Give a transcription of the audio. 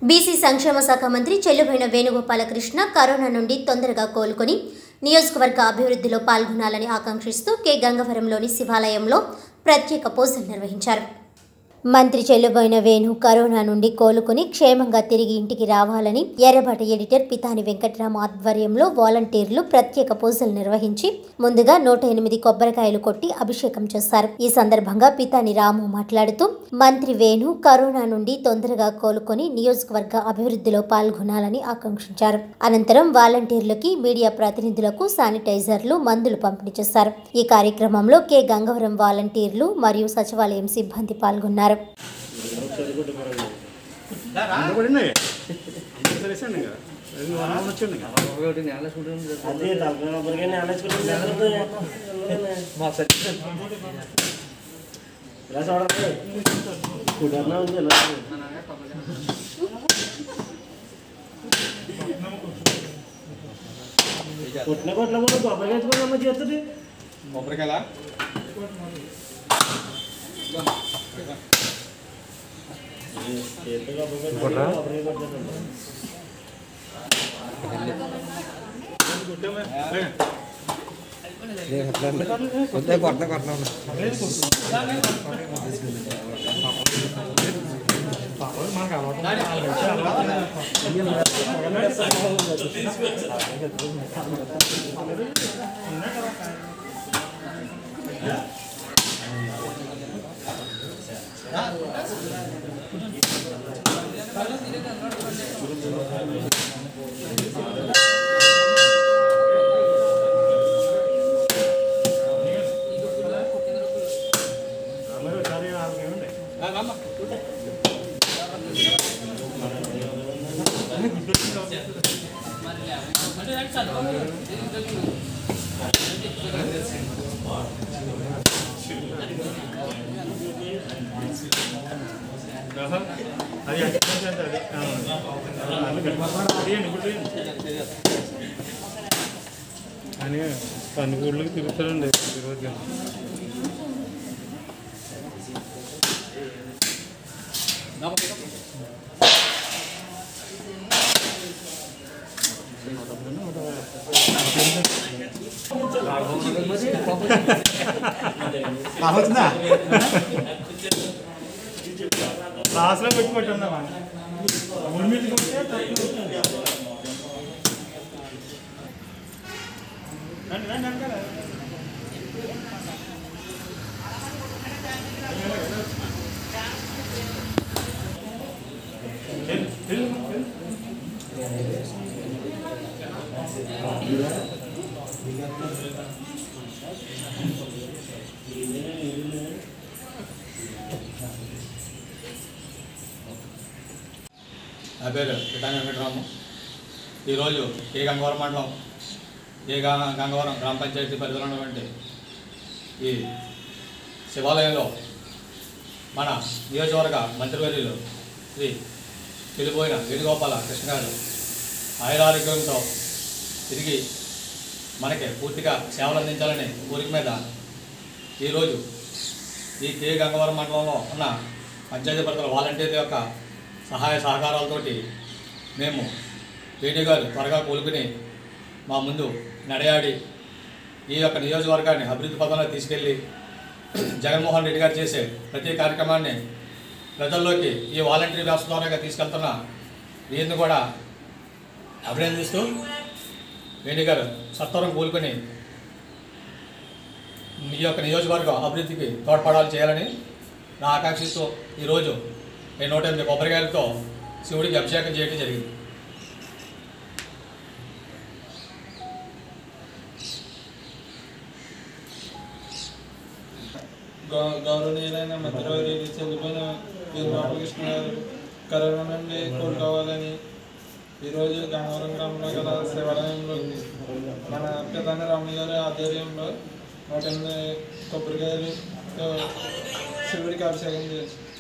BC సంక్షేమ శాఖ మంత్రి చెల్లుబోయిన వేణుగోపాలకృష్ణ కరోనా నుండి తొందరగా కోలుకొని నియోజకవర్గ అభివృద్ధిలో పాల్గొనాలని ఆకాంక్షిస్తూ కె గంగవరంలోని శివాలయంలో ప్రత్యేక పూజలు నిర్వహించారు మంత్రి చెల్లుబోయిన వేణు కరోనా నుండి కోలుకుని క్షేమంగా తిరిగి ఇంటికి రావాలని ఎర్రబాట ఎడిటర్ పితాని వెంకట్రామ ఆధ్వర్యంలో వాలంటీర్లు ప్రత్యేక పూజలు నిర్వహించి ముందుగా నూట ఎనిమిది కొబ్బరికాయలు కొట్టి అభిషేకం చేశారు ఈ సందర్భంగా పితాని రాము మాట్లాడుతూ మంత్రి వేణు కరోనా నుండి తొందరగా కోలుకొని నియోజకవర్గ అభివృద్ధిలో పాల్గొనాలని ఆకాంక్షించారు అనంతరం వాలంటీర్లకి మీడియా ప్రతినిధులకు శానిటైజర్లు మందులు పంపిణీ చేశారు ఈ కార్యక్రమంలో కె గంగవరం వాలంటీర్లు మరియు సచివాలయం సిబ్బంది పాల్గొన్నారు అదే తలకాయ నేనేసుకుంటే ఇలా చూడండి కుదరనా ఉంది ఇలా కొట్టిన కొట్ల కూడా కొబ్బరి వేసుకోవడం చేస్తుంది కొబ్బరికాయలా చేతితో కొబ్బరి వేసుకుంటే కొబ్బరి కొట్టేస్తుంది అది అది అని పనుగూళ్ళకి తిరుగుతారండి ఈరోజు వచ్చిందా లాస్ట్లో పెట్టి పెట్టున్నావా రండి రండి అంటారా నా పేరు పితాని వెంకటరాము ఈరోజు ఏ గంగవరం మండలం ఏ గంగ- గంగవరం గ్రామ పంచాయతీ పరిధిలో ఉన్నటువంటి ఈ శివాలయంలో మన నియోజకవర్గ మంత్రివర్యులు శ్రీ తెలిపోయిన వేణుగోపాల కృష్ణ గారు ఆయురారోగ్యంతో తిరిగి మనకి పూర్తిగా సేవలు అందించాలనే కోరిక మీద ఈరోజు ఈ కే గంగవరం మండలంలో ఉన్న పంచాయతీ పరిధిలో వాలంటీర్ల యొక్క సహాయ సహకారాలతోటి మేము వేణు గారు త్వరగా కోలుకుని మా ముందు నడయాడి ఈ యొక్క నియోజకవర్గాన్ని అభివృద్ధి పదంలో తీసుకెళ్ళి జగన్మోహన్ రెడ్డి గారు చేసే ప్రతి కార్యక్రమాన్ని ప్రజల్లోకి ఈ వాలంటీర్ వ్యవస్థ ద్వారా తీసుకెళ్తున్న వీరిని కూడా అభినందిస్తూ వేణు గారు సత్వరం కోలుకొని ఈ యొక్క నియోజకవర్గ అభివృద్ధికి తోడ్పడాలి చేయాలని నా ఆకాంక్షిస్తూ ఈరోజు నేను నూట ఎనిమిది కొబ్బరికాయలతో శివుడికి అభిషేకం చేయడం జరిగింది గౌ- గౌరవనీయులైన మంత్రివర్యులు చంద్రబాబు వీరబాలకృష్ణ గారు కరోనా నుండి కోలుకోవాలని ఈరోజు గంగవరం గ్రామంలో గల శివాలయంలో మన పితాని రాములు గారి ఆధ్వర్యంలో నూట ఎనిమిది కొబ్బరికాయలు శివుడికి అభిషేకం చేసి